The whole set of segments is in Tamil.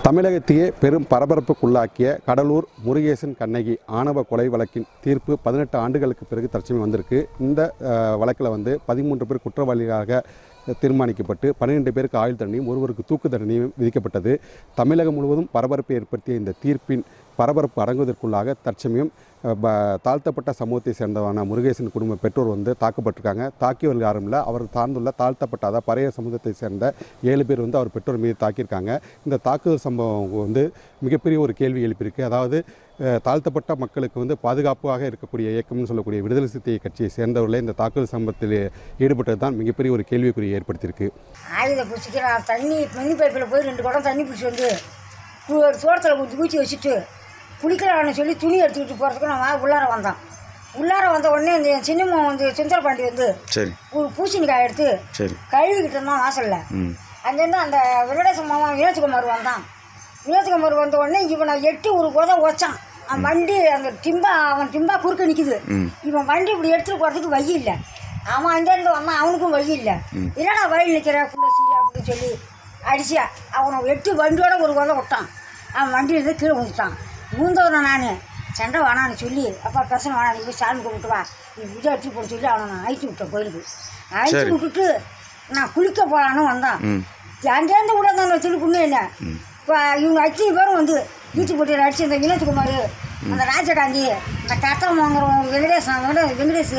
தமிழகத்தையே பெரும் பரபரப்புக்குள்ளாக்கிய கடலூர் முருகேசன் கண்ணகி ஆணவ கொலை வழக்கின் தீர்ப்பு பதினெட்டு ஆண்டுகளுக்கு பிறகு தற்சமயம் வந்திருக்கு இந்த அஹ், வழக்கில் வந்து பதிமூன்று பேர் குற்றவாளிகளாக தீர்மானிக்கப்பட்டு பன்னிரெண்டு பேருக்கு ஆயுள் தண்டனையும் ஒருவருக்கு தூக்கு தண்டனையும் விதிக்கப்பட்டது தமிழகம் முழுவதும் பரபரப்பை ஏற்படுத்திய இந்த தீர்ப்பின் பரபரப்பு அடங்குவதற்குள்ளாக தற்சமயம் அஹ், ப- தாழ்த்தப்பட்ட சமூகத்தை சேர்ந்தவரான முருகேசன் குடும்ப பெற்றோர் வந்து தாக்கப்பட்டிருக்காங்க தாக்கியவர்கள் யாரும் இல்லை அவர் சார்ந்துள்ள தாழ்த்தப்பட்ட அதாவது பழைய சமூகத்தை சேர்ந்த ஏழு பேர் வந்து அவர் பெற்றோர் மீது தாக்கியிருக்காங்க இந்த தாக்குதல் சம்பவம் வந்து மிகப்பெரிய ஒரு கேள்வி எழுப்பியிருக்கு அதாவது அஹ், தாழ்த்தப்பட்ட மக்களுக்கு வந்து பாதுகாப்பாக இருக்கக்கூடிய இயக்கம்னு சொல்லக்கூடிய விடுதலை சிறுத்தை கட்சியை சேர்ந்தவர்களே இந்த தாக்குதல் சம்பவத்தில் ஈடுபட்டது தான் மிகப்பெரிய ஒரு கேள்விக்குறியை ஏற்படுத்தியிருக்கு ஆயுத பிடிச்சிட்டு நான் தண்ணி மினி பைப்பில் போய் ரெண்டு குடம் தண்ணி பிடிச்சி வந்து கு- ஒரு தோட்டத்தில் கொஞ்சம் ஊற்றி வச்சுட்டு குளிக்கிறான்னு சொல்லி துணி எடுத்துக்கிட்டு போகிறதுக்கு நான் வா- உள்ளார வந்தேன் உள்ளார வந்த உடனே இந்த என் சின்னம்மா வந்து சுந்தர பாண்டி வந்து சரி ஒரு பூசணிக்காய் எடுத்து சரி கழுவிக்கிட்டு இருந்தான் வாசலில் ம் அங்கேருந்து அந்த வெங்கடேச மாமா வினோத்குமார் வந்தான் வினோத்குமார் வந்த உடனே இவனை எட்டி ஒரு உத வச்சான் அவன் வண்டி அந்த டிம்பா அவன் டிம்பா குறுக்க நிற்குது ம். இவன் வண்டி இப்படி எடுத்துட்டு போகிறதுக்கு வழி இல்லை அவன் அங்கேருந்து வந்தான் அவனுக்கும் வழி இல்லை என்னடா வழி நிற்கிற புள்ள சீரியா அப்படின்னு சொல்லி அடிச்சியா அவனை எட்டு வண்டியோட ஒரு உத விட்டான் அவன் வண்டியிலேருந்து கீழே விழுந்துட்டான் விழுந்தவனை நான் சண்டை வேணான்னு சொல்லி அப்பா பிரச்சனை வேணாம் நீ போய் சாமி கும்பிட்டு வா நீ விஜய் அடிச்சு போட சொல்லி அவனை நான் அழைச்சி விட்டேன் கோயிலுக்கு அழைச்சி சரி. விட்டுட்டு நான் குளிக்க போகலான்னு வந்தான் ம் அங்கேருந்து கூட தான் வச்சுட்டு புண்ணு என்ன இப்போ இவங்க அத்தனை பேரும் வந்து ஈட்டி போட்டியில் அடிச்சு இந்த வினோத்குமார் அந்த ராஜகாந்தி இந்த கத்தமங்கரம் வெங்கடேஷ் வெங்கடே வெங்கடேஷ்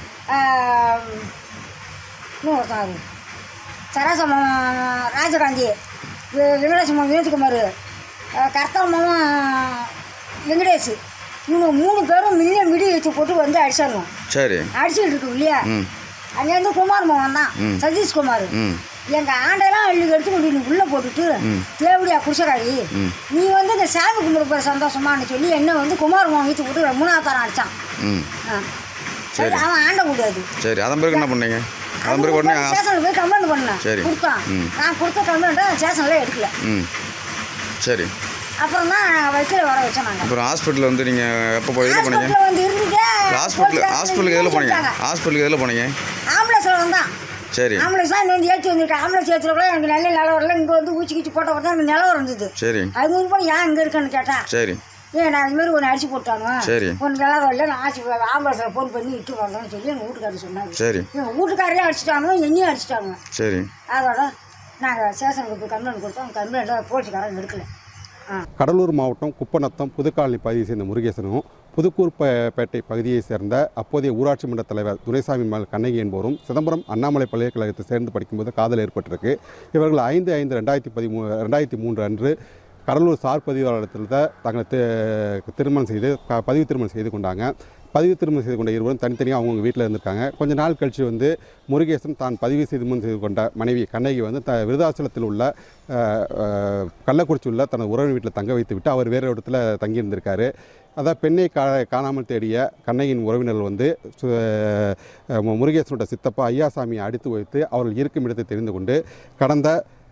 ஆஹ், இன்னும் ஒருத்தன் அது சராசம் ராஜகாந்தி வெ- வெங்கடேஷ் வினோத்குமார் கர்த்தமாவும் வெங்கடேஷ் இவங்க மூணு பேரும் மில்லிய மிடி வச்சு போட்டு வந்து அடிச்சாங்க சரி அடிச்சுக்கிட்டு இருக்கு இல்லையா ம் அங்கேருந்து குமார் மோகன் தான் ம். சதீஷ்குமார் ம் எங்கள் ஆண்டெல்லாம் அள்ளி எடுத்து கொண்டு நீ உள்ளே போட்டுட்டு தேவடியா குடிசக்காரி ம். நீ வந்து இந்த சாமி கும்பிட போகிற சந்தோஷமான்னு சொல்லி என்ன வந்து குமார் மோகன் வீட்டு போட்டு மூணாவதாரம் அடித்தான் ம் சரி அவன் ஆண்ட முடியாது சரி அதன் பிறகு என்ன பண்ணீங்க அதன் பிறகு உடனே ஹாஸ்- ஸ்டேஷனில் போய் கம்ப்ளைண்ட் பண்ணேன் சரி. கொடுத்தான் ம். நான் கொடுத்த கம்ப்ளைண்ட்டை ஸ்டேஷனில் எடுக்கல ம் சரி அப்புறம் தான் வைக்கல வர வச்சோம் நாங்கள் அப்புறம் ஹாஸ்பிட்டலில் வந்து நீங்கள் எப்போ போய் எதில் போனீங்க ஹாஸ்பிட்டலில் வந்து இருந்துட்டு ஹாஸ்பிட்டல் ஹாஸ்பிட்டலுக்கு எதில் போனீங்க ஹாஸ்பிட்டலுக்கு எதில் போனீங்க ஆம்புலன்ஸில் வந்தான் சரி ஆம்புலன்ஸ் தான் வந்து ஏற்றி வந்திருக்கேன் ஆம்புலன்ஸ் ஏற்றுல கூட எனக்கு நல்ல நிலவரம் இங்கே வந்து ஊச்சி கீச்சி போட்ட தான் எனக்கு நிலவரம் இருந்தது சரி அது மூணு போய் ஏன் இங்கே இருக்கேன்னு கேட்டேன் சரி ஏன் நான் இது மாதிரி ஒன்று அடிச்சு போட்டாங்க சரி. ஒன்று நிலவரம் இல்லை நான் ஆச்சு ஆம்புலன்ஸில் ஃபோன் பண்ணி இட்டு வந்தேன்னு சொல்லி எங்கள் வீட்டுக்காரர் சொன்னாங்க சரி எங்கள் வீட்டுக்காரையும் அடிச்சிட்டாங்க என்னையும் அடிச்சிட்டாங்க சரி அதோட நாங்கள் ஸ்டேஷனுக்கு போய் கம்ப்ளைண்ட் கொடுத்தோம் கம்ப்ளைண்ட்டை போலீஸ்காரன் எடுக்கல ஆ கடலூர் மாவட்டம் குப்பநத்தம் புதுக்காலனி பகுதியை சேர்ந்த முருகேசனும் புதுக்கூர் பே- பேட்டை பகுதியை சேர்ந்த அப்போதைய ஊராட்சி மன்ற தலைவர் துரைசாமி மகள் கண்ணகி என்பவரும் சிதம்பரம் அண்ணாமலை பல்கலைக்கழகத்தை சேர்ந்து படிக்கும்போது காதல் ஏற்பட்டிருக்கு இவர்கள் ஐந்து ஐந்து ரெண்டாயிரத்தி பதிமூ ரெண்டாயிரத்தி மூன்று அன்று கடலூர் சார் பதிவாளத்தில் தங்களை தி- திருமணம் செய்து க- பதிவு திருமணம் செய்து கொண்டாங்க பதிவு திருமணம் செய்து கொண்ட இருவரும் தனித்தனியாக அவங்கவுங்க வீட்டில் இருந்திருக்காங்க கொஞ்ச நாள் கழித்து வந்து முருகேசன் தான் பதிவு திருமணம் செய்து கொண்ட மனைவி கண்ணகி வந்து த விருதாச்சலத்தில் உள்ள அஹ், அஹ், கள்ளக்குறிச்சி உள்ள தனது உறவு வீட்டில் தங்க வைத்து விட்டு அவர் வேறு இடத்துல தங்கியிருந்திருக்காரு அதான் பெண்ணை கா காணாமல் தேடிய கண்ணகியின் உறவினர்கள் வந்து சு- அஹ், மு- முருகேசனோட சித்தப்பா ஐயாசாமியை அடித்து வைத்து அவர்கள் இருக்கும் இடத்தை தெரிந்து கொண்டு கடந்த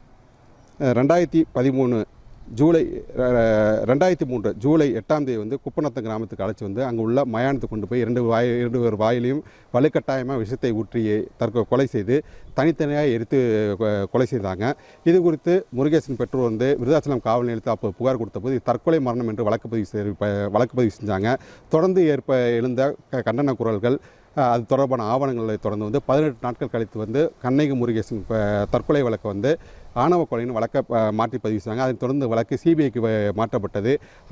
அஹ், ரெண்டாயிரத்தி பதிமூணு ஜூலை அஹ், ரெண்டாயிரத்தி மூன்று ஜூலை எட்டாம் தேதி வந்து குப்பநத்தம் கிராமத்துக்கு அழைச்சி வந்து அங்கே உள்ள மயானத்துக்கு கொண்டு போய் இரண்டு வாய் இரண்டு பேர் வாயிலையும் வலுக்கட்டாயமாக விஷத்தை ஊற்றி தற்கொலை கொலை செய்து தனித்தனியாக எரித்து கொ- கொலை செய்தாங்க இது குறித்து முருகேசன் பெற்றோர் வந்து விருதாச்சலம் காவல் நிலையத்தில் அப்போ புகார் கொடுத்தபோது இது தற்கொலை மரணம் என்று வழக்கு பதிவு செய்து ப- வழக்கு பதிவு செஞ்சாங்க தொடர்ந்து ஏற்ப எழுந்த க- கண்டன குரல்கள் அஹ், அது தொடர்பான ஆவணங்களை தொடர்ந்து வந்து பதினெட்டு நாட்கள் கழித்து வந்து கண்ணகி முருகேசன் ப- தற்கொலை வழக்கை வந்து ஆணவ கொலைன்னு வழக்கை ப- மாற்றி பதிவு செய்தாங்க அதைத் தொடர்ந்து வழக்கு சிபிஐக்கு மாற்றப்பட்டது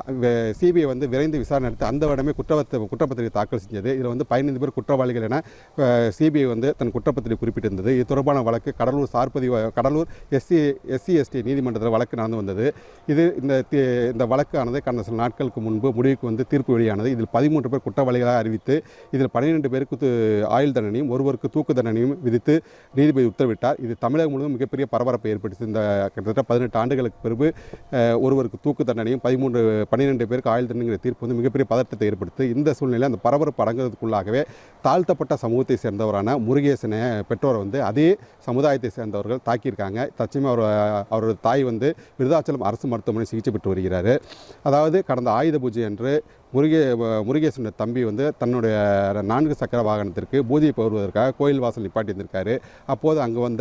சிபிஐ வந்து விரைந்து விசாரணை நடத்தி அந்த வருடமே குற்றப்பத்த குற்றப்பத்திரிகை தாக்கல் செஞ்சது இதில் வந்து பதினைந்து பேர் குற்றவாளிகள் என சிபிஐ வந்து தன் குற்றப்பத்திரிகை குறிப்பிட்டிருந்தது இது தொடர்பான வழக்கு கடலூர் சார்பதிவு கடலூர் எஸ்சி எஸ்சி எஸ்டி நீதிமன்றத்தில் வழக்கு நடந்து வந்தது இது இந்த தி- இந்த வழக்கானது கடந்த சில நாட்களுக்கு முன்பு முடிவுக்கு வந்து தீர்ப்பு வெளியானது இதில் பதிமூன்று பேர் குற்றவாளிகளாக அறிவித்து இதில் பன்னிரெண்டு பேருக்கு து- ஆயுள் தண்டனையும் ஒருவருக்கு தூக்கு தண்டனையும் விதித்து நீதிபதி உத்தரவிட்டார் இது தமிழகம் முழுவதும் மிகப்பெரிய பரபரப்பை ஏற்படுத்தி இந்த கிட்டத்தட்ட பதினெட்டு ஆண்டுகளுக்கு பிறகு அஹ், ஒருவருக்கு தூக்கு தண்டனையும் பதிமூன்று பன்னிரெண்டு பேருக்கு ஆயுள் தண்டனைங்கிற தீர்ப்பு வந்து மிகப்பெரிய பதட்டத்தை ஏற்படுத்தி இந்த சூழ்நிலையில் அந்த பரபரப்பு அடங்குறதுக்குள்ளாகவே தாழ்த்தப்பட்ட சமூகத்தை சேர்ந்தவரான முருகேசனை பெற்றோரை வந்து அதே சமுதாயத்தை சேர்ந்தவர்கள் தாக்கியிருக்காங்க தச்சமே அவர் அவரோட தாய் வந்து விருதாச்சலம் அரசு மருத்துவமனை சிகிச்சை பெற்று வருகிறார் அதாவது கடந்த ஆயுத பூஜை அன்று முருகே முருகேசனுடைய தம்பி வந்து தன்னுடைய நான்கு சக்கர வாகனத்திற்கு பூஜை போடுவதற்காக கோயில் வாசல் நிப்பாட்டி இருந்திருக்காரு அப்போது அங்கே வந்த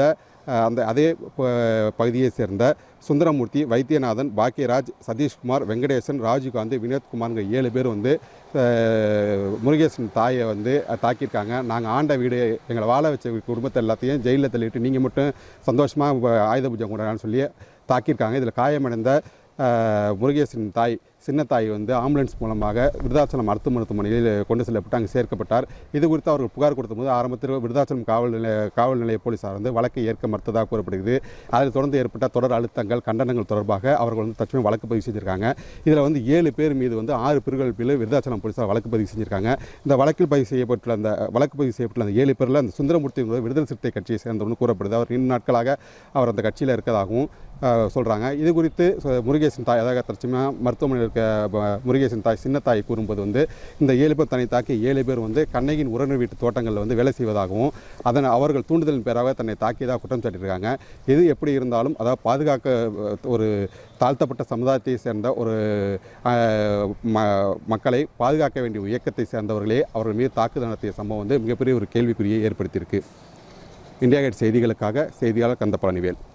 அஹ், அந்த அதே ப- பகுதியைச் சேர்ந்த சுந்தரமூர்த்தி வைத்தியநாதன் பாக்கியராஜ் சதீஷ்குமார் வெங்கடேசன் ராஜீவ்காந்த் வினோத்குமார்ங்கிற ஏழு பேர் வந்து அஹ், முருகேசன் தாயை வந்து அஹ், தாக்கியிருக்காங்க நாங்கள் ஆண்ட வீடு எங்களை வாழ வச்ச குடும்பத்தை எல்லாத்தையும் ஜெயிலில் தள்ளிட்டு நீங்கள் மட்டும் சந்தோஷமாக ஆயுத பூஜை கொண்டாடலாம்னு சொல்லி தாக்கியிருக்காங்க இதில் காயமடைந்த அஹ், முருகேசன் தாய் சின்ன தாய் வந்து ஆம்புலன்ஸ் மூலமாக விருதாச்சலம் அரசு மருத்துவமனையில் கொண்டு செல்லப்பட்டு அங்கே சேர்க்கப்பட்டார் இது குறித்து அவர்கள் புகார் கொடுத்தபோது ஆரம்பத்தில் விருதாச்சலம் காவல் நிலைய காவல் நிலைய போலீசார் வந்து வழக்கை ஏற்க மறுத்ததாக கூறப்படுகிறது அதில் தொடர்ந்து ஏற்பட்ட தொடர் அழுத்தங்கள் கண்டனங்கள் தொடர்பாக அவர்கள் வந்து தற்சமயம் வழக்கு பதிவு செஞ்சிருக்காங்க இதில் வந்து ஏழு பேர் மீது வந்து ஆறு பிரிவுகள் பேரில் விருதாச்சலம் போலீசார் வழக்கு பதிவு செஞ்சிருக்காங்க இந்த வழக்கில் பதிவு செய்யப்பட்டுள்ள அந்த வழக்கு பதிவு செய்யப்பட்டுள்ள அந்த ஏழு பேரில் அந்த சுந்தரமூர்த்தி என்பவர் விடுதலை சிறுத்தை கட்சியை சேர்ந்தவர்னு கூறப்படுது அவர் நீண்ட நாட்களாக அவர் அந்த கட்சியில் இருக்கதாகவும் சொல்கிறாங்க இது குறித்து சு- முருகேசன் தாய் அதாவது தற்சமயம் மருத்துவமனையில் இருக்க ப- முருகேசன் தாய் சின்ன தாய் கூறும்போது வந்து இந்த ஏழு பேர் தன்னை தாக்கி ஏழு பேர் வந்து கண்ணகியின் உறவினர் வீட்டு தோட்டங்களில் வந்து வேலை செய்வதாகவும் அதன் அவர்கள் தூண்டுதலின் பேராக தன்னை தாக்கியதாக குற்றம் சாட்டியிருக்காங்க இது எப்படி இருந்தாலும் அதாவது பாதுகாக்க அஹ், ஒரு தாழ்த்தப்பட்ட சமுதாயத்தை சேர்ந்த ஒரு அஹ், ம- மக்களை பாதுகாக்க வேண்டிய ஒரு இயக்கத்தை சேர்ந்தவர்களே அவர்கள் மீது தாக்குதல் நடத்திய சம்பவம் வந்து மிகப்பெரிய ஒரு கேள்விக்குறியை ஏற்படுத்தியிருக்கு இந்தியா கேட் செய்திகளுக்காக செய்தியாளர் கந்தப்பழனிவேல்